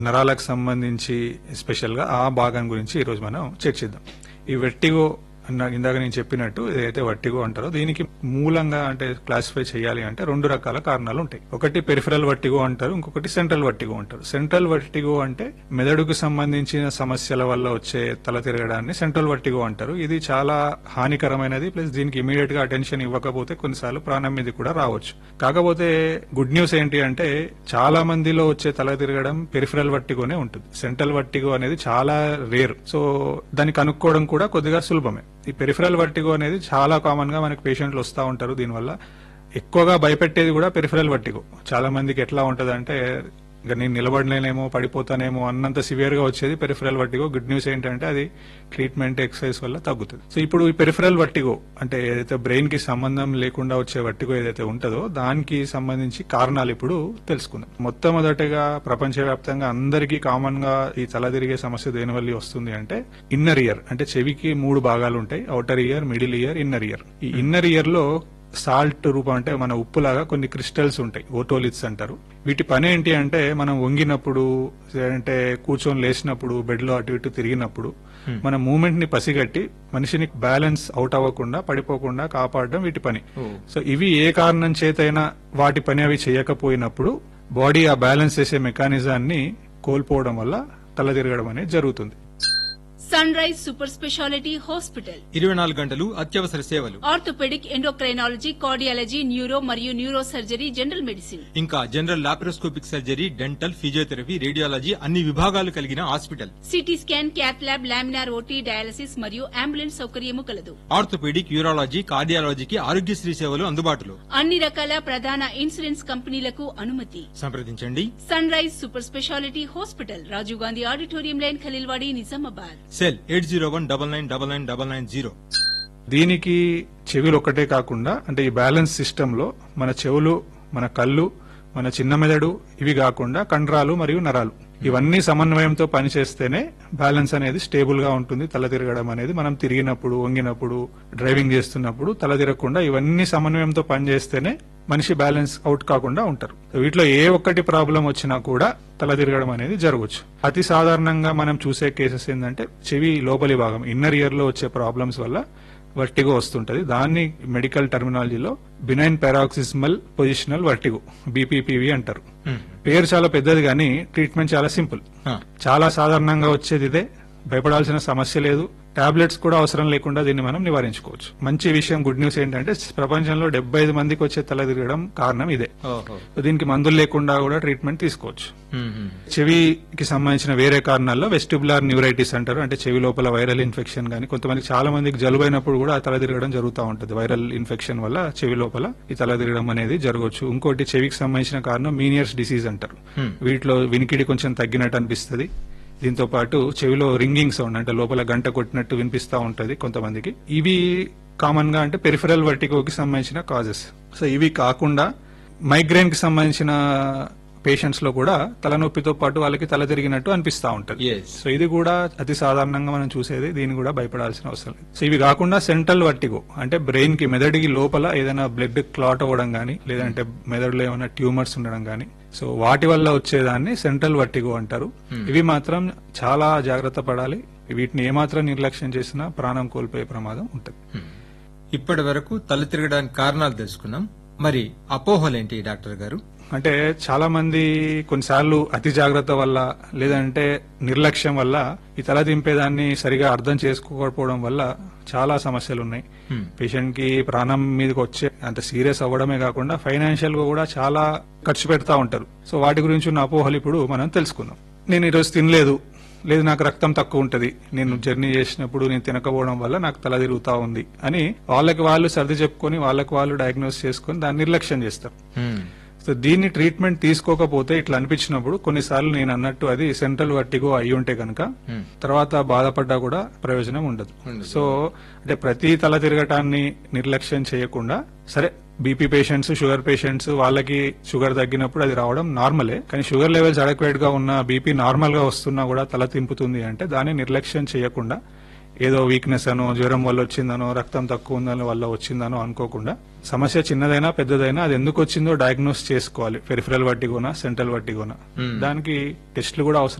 నరాలకు సంబంధించి స్పెషల్ గా ఆ భాగం గురించి ఈ రోజు మనం చర్చిద్దాం ఈ వెట్టిగో అన్న ఇందాక నేను చెప్పినట్టు ఏదైతే వట్టిగో అంటారో దీనికి మూలంగా అంటే క్లాసిఫై చేయాలి అంటే రెండు రకాల కారణాలు ఉంటాయి ఒకటి పెరిఫరల్ వట్టిగో అంటారు ఇంకొకటి సెంట్రల్ వట్టిగో అంటారు సెంట్రల్ వట్టిగో అంటే మెదడుకు సంబంధించిన సమస్యల వల్ల వచ్చే తల తిరగడాన్ని సెంట్రల్ వట్టిగో అంటారు ఇది చాలా హానికరమైనది ప్లస్ దీనికి ఇమీడియట్ గా అటెన్షన్ ఇవ్వకపోతే కొన్నిసార్లు ప్రాణం మీద కూడా రావచ్చు కాకపోతే గుడ్ న్యూస్ ఏంటి అంటే చాలా మందిలో వచ్చే తల తిరగడం పెరిఫరల్ వట్టిగోనే ఉంటుంది సెంట్రల్ వట్టిగో అనేది చాలా రేర్ సో దాన్ని కనుక్కోవడం కూడా కొద్దిగా సులభమే ఈ పెరిఫరల్ వర్టిగో అనేది చాలా కామన్ గా మనకి పేషెంట్లు వస్తూ ఉంటారు దీనివల్ల ఎక్కువగా భయపెట్టేది కూడా పెరిఫరల్ వర్టిగో చాలా మందికి ఎట్లా ఉంటది అంటే ఇక నేను నిలబడలేనేమో పడిపోతానేమో అన్నంత సివియర్ గా వచ్చేది పెరిఫరల్ వర్టిగో గుడ్ న్యూస్ ఏంటంటే అది ట్రీట్మెంట్ ఎక్సర్సైజ్ వల్ల తగ్గుతుంది సో ఇప్పుడు ఈ పెరిఫరల్ వర్టిగో అంటే ఏదైతే బ్రెయిన్ కి సంబంధం లేకుండా వచ్చే వర్టిగో ఏదైతే ఉంటుందో దానికి సంబంధించి కారణాలు ఇప్పుడు తెలుసుకుందాం మొట్టమొదటిగా ప్రపంచవ్యాప్తంగా అందరికీ కామన్ గా ఈ తల తిరిగే సమస్య దేని వల్ల వస్తుంది అంటే ఇన్నర్ ఇయర్ అంటే చెవికి మూడు భాగాలు ఉంటాయి outer ear middle ear inner ear ఈ ఇన్నర్ ఇయర్ లో సాల్ట్ రూపం అంటే మన ఉప్పులాగా కొన్ని క్రిస్టల్స్ ఉంటాయి ఓటోలిత్స్ అంటారు వీటి పని ఏంటి అంటే మనం వంగినప్పుడు అంటే కూర్చొని లేచినప్పుడు బెడ్ లో అటు ఇటు తిరిగినప్పుడు మన మూమెంట్ ని పసిగట్టి మనిషిని బ్యాలెన్స్ అవుట్ అవ్వకుండా పడిపోకుండా కాపాడడం వీటి పని సో ఇవి ఏ కారణం చేతైనా వాటి పని అవి చేయకపోయినప్పుడు బాడీ ఆ బ్యాలెన్స్ చేసే మెకానిజాన్ని కోల్పోవడం వల్ల తల తిరగడం అనేది జరుగుతుంది sunrise super speciality hospital ఇరవై నాలుగు గంటలు అత్యవసర సేవలు ఆర్థోపెడిక్ ఎండోక్రైనాలజీ కార్డియాలజీ న్యూరో మరియు న్యూరో సర్జరీ జనరల్ మెడిసిన్ ఇంకా general laparoscopic surgery dental physiotherapy radiology అన్ని విభాగాలు కలిగిన hospital CT scan cath lab laminar OT dialysis మరియు అంబులెన్స్ సౌకర్యము కలదు ఆర్థోపెడిక్ యూరాలజీ కార్డియాలజీకి ఆరోగ్యశ్రీ సేవలు అందుబాటులో అన్ని రకాల ప్రధాన ఇన్సూరెన్స్ కంపెనీలకు అనుమతి సంప్రదించండి sunrise super speciality hospital Rajiv Gandhi auditorium line Khaleelwadi Nizamabad cell eight zero one double nine double nine double nine zero దీనికి చెవులు ఒక్కటే కాకుండా అంటే ఈ బ్యాలెన్స్ సిస్టమ్ లో మన చెవులు మన కళ్ళు మన చిన్న మెదడు ఇవి కాకుండా కండరాలు మరియు నరాలు ఇవన్నీ సమన్వయంతో పనిచేస్తేనే బ్యాలెన్స్ అనేది స్టేబుల్ గా ఉంటుంది తల తిరగడం అనేది మనం తిరిగినప్పుడు వంగినప్పుడు డ్రైవింగ్ చేస్తున్నప్పుడు తల తిరగకుండా ఇవన్నీ సమన్వయంతో పనిచేస్తేనే మనిషి బ్యాలెన్స్ అవుట్ కాకుండా ఉంటారు వీటిలో ఏ ఒక్కటి ప్రాబ్లం వచ్చినా కూడా తల తిరగడం అనేది జరగవచ్చు అతి సాధారణంగా మనం చూసే కేసెస్ ఏంటంటే చెవి లోపలి భాగం ఇన్నర్ ఇయర్ లో వచ్చే ప్రాబ్లమ్స్ వల్ల వర్టిగో వస్తుంటది దాన్ని మెడికల్ టర్మినాలజీలో benign paroxysmal positional vertigo BPPV అంటారు పేరు చాలా పెద్దది కానీ ట్రీట్మెంట్ చాలా సింపుల్ చాలా సాధారణంగా వచ్చేది ఇదే భయపడాల్సిన సమస్య లేదు టాబ్లెట్స్ కూడా అవసరం లేకుండా దీన్ని మనం నివారించుకోవచ్చు మంచి విషయం గుడ్ న్యూస్ ఏంటంటే ప్రపంచంలో డెబ్బై ఐదు మందికి వచ్చే తల తిరగడం కారణం ఇదే సో దీనికి మందులు లేకుండా కూడా ట్రీట్మెంట్ తీసుకోవచ్చు చెవికి సంబంధించిన వేరే కారణాల్లో వెస్టిబులార్ న్యూరైటిస్ అంటారు అంటే చెవి లోపల వైరల్ ఇన్ఫెక్షన్ కానీ కొంతమందికి చాలా మందికి జలుబు అయినప్పుడు కూడా ఆ తల తిరగడం జరుగుతూ ఉంటుంది వైరల్ ఇన్ఫెక్షన్ వల్ల చెవి లోపల ఈ తల తిరగడం అనేది జరగవచ్చు ఇంకోటి చెవికి సంబంధించిన కారణం మీనియర్స్ డిసీజ్ అంటారు వీటిలో వినికిడి కొంచెం తగ్గినట్టు అనిపిస్తుంది దీంతో పాటు చెవిలో రింగింగ్ సౌండ్ అంటే లోపల గంట కొట్టినట్టు వినిపిస్తా ఉంటది కొంతమందికి ఇవి కామన్ గా అంటే పెరిఫరల్ వర్టిగోకి సంబంధించిన కాజెస్ సో ఇవి కాకుండా మైగ్రేన్ కి సంబంధించిన పేషెంట్స్ లో కూడా తలనొప్పితో పాటు వాళ్ళకి తల తిరిగినట్టు అనిపిస్తా ఉంటది Yes. సో ఇది కూడా అతి సాధారణంగా మనం చూసేది దీన్ని కూడా భయపడాల్సిన అవసరం లేదు సో ఇవి కాకుండా సెంట్రల్ వర్టిగో అంటే బ్రెయిన్ కి మెదడుకి లోపల ఏదైనా బ్లడ్ క్లాట్ అవ్వడం గానీ లేదంటే మెదడులో ఏమైనా ట్యూమర్స్ ఉండడం గానీ సో వాటి వల్ల వచ్చేదాన్ని సెంట్రల్ వర్టిగో అంటారు ఇవి మాత్రం చాలా జాగ్రత్త పడాలి వీటిని ఏమాత్రం నిర్లక్ష్యం చేసినా ప్రాణం కోల్పోయే ప్రమాదం ఉంటుంది ఇప్పటి వరకు తల తిరగడానికి కారణాలు తెలుసుకున్నాం మరి అపోహలేంటి డాక్టర్ గారు అంటే చాలా మంది కొన్నిసార్లు అతి జాగ్రత్త వల్ల లేదంటే నిర్లక్ష్యం వల్ల ఈ తల దింపేదాన్ని సరిగా అర్థం చేసుకోకపోవడం వల్ల చాలా సమస్యలు ఉన్నాయి Hmm. పేషెంట్ కి ప్రాణం మీదకి వచ్చే అంత సీరియస్ అవ్వడమే కాకుండా ఫైనాన్షియల్ గా కూడా చాలా ఖర్చు పెడతా ఉంటారు సో వాటి గురించి ఉన్న అపోహలు ఇప్పుడు మనం తెలుసుకుందాం నేను ఈరోజు తినలేదు లేదు నాకు రక్తం తక్కువ ఉంటది నేను జర్నీ చేసినప్పుడు నేను తినకపోవడం వల్ల నాకు తల తిరుగుతా ఉంది అని వాళ్ళకి వాళ్ళు సర్ది చెప్పుకొని వాళ్ళకి వాళ్ళు డయాగ్నోస్ చేసుకొని దాన్ని నిర్లక్ష్యం చేస్తారు సో దీన్ని ట్రీట్మెంట్ తీసుకోకపోతే ఇట్లా అనిపించినప్పుడు కొన్నిసార్లు నేను అన్నట్టు అది సెంట్రల్ వర్టిగో అయి ఉంటే కనుక తర్వాత బాధపడ్డా కూడా ప్రయోజనం ఉండదు సో అంటే ప్రతి తల తిరగటాన్ని నిర్లక్ష్యం చేయకుండా సరే బీపీ పేషెంట్స్ షుగర్ పేషెంట్స్ వాళ్ళకి షుగర్ తగ్గినప్పుడు అది రావడం నార్మలే కానీ షుగర్ లెవెల్స్ అడక్వేట్ గా ఉన్న బీపీ నార్మల్ గా వస్తున్నా కూడా తల తింపుతుంది అంటే దాన్ని నిర్లక్ష్యం చేయకుండా ఏదో వీక్నెస్ అనో జ్వరం వల్ల వచ్చిందనో రక్తం తక్కువ ఉందనో వల్ల వచ్చిందనో అనుకోకుండా సమస్య చిన్నదైనా పెద్దదైనా అది ఎందుకు వచ్చిందో డయాగ్నోస్ చేసుకోవాలి పెరిఫరల్ వట్టిగోనా సెంట్రల్ వట్టిగోనా దానికి టెస్ట్లు కూడా అవసరం